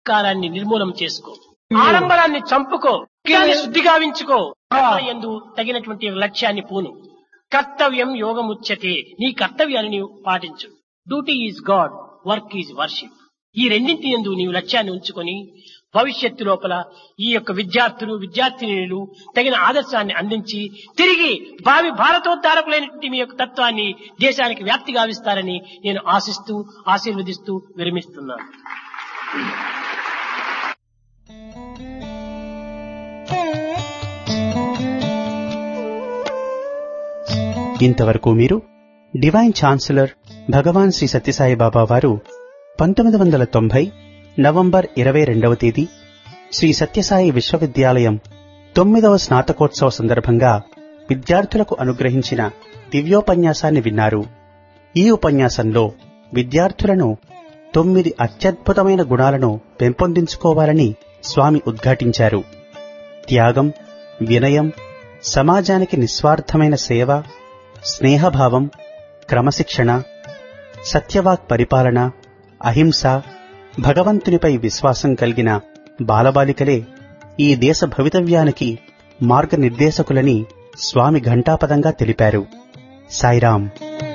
అహంకారాన్ని నిర్మూలన చేసుకో ఆడంబరాన్ని చంపుకో దాన్ని శుద్ధి గావించుకో ఎందు తగినటువంటి లక్ష్యాన్ని పూను కర్తవ్యం యోగముచ్యతే నీ కర్తవ్యాన్ని నీవు పాటించు duty is God work is worship ఈ రెండింటి ఎందు నీవు లక్ష్యాన్ని ఉంచుకొని భవిష్యత్తు లోపల ఈ యొక్క విద్యార్థులు విద్యార్థినులు తగిన ఆదర్శాన్ని అందించి తిరిగి భావి భారతోద్ధారకులైనటువంటి మీ యొక్క తత్వాన్ని దేశానికి వ్యాప్తి గావిస్తారని నేను ఆశిస్తూ ఆశీర్వదిస్తూ విరమిస్తున్నాను ఇంతవరకు మీరు డివైన్ ఛాన్సలర్ భగవాన్ శ్రీ సత్యసాయి బాబా వారు పంతొమ్మిది వందల తొంభై నవంబర్ ఇరవై రెండవ తేదీ శ్రీ సత్యసాయి విశ్వవిద్యాలయం తొమ్మిదవ స్నాతకోత్సవ సందర్భంగా విద్యార్థులకు అనుగ్రహించిన దివ్యోపన్యాసాన్ని విన్నారు ఈ ఉపన్యాసంలో విద్యార్థులను తొమ్మిది అత్యద్భుతమైన గుణాలను పెంపొందించుకోవాలని స్వామి ఉద్ఘాటించారు త్యాగం వినయం సమాజానికి నిస్వార్థమైన సేవ స్నేహభావం క్రమశిక్షణ సత్యవాక్ పరిపాలన అహింస భగవంతునిపై విశ్వాసం కలిగిన బాలబాలికలే ఈ దేశ భవితవ్యానికి మార్గనిర్దేశకులని స్వామి ఘంటాపదంగా తెలిపారు సాయిరాం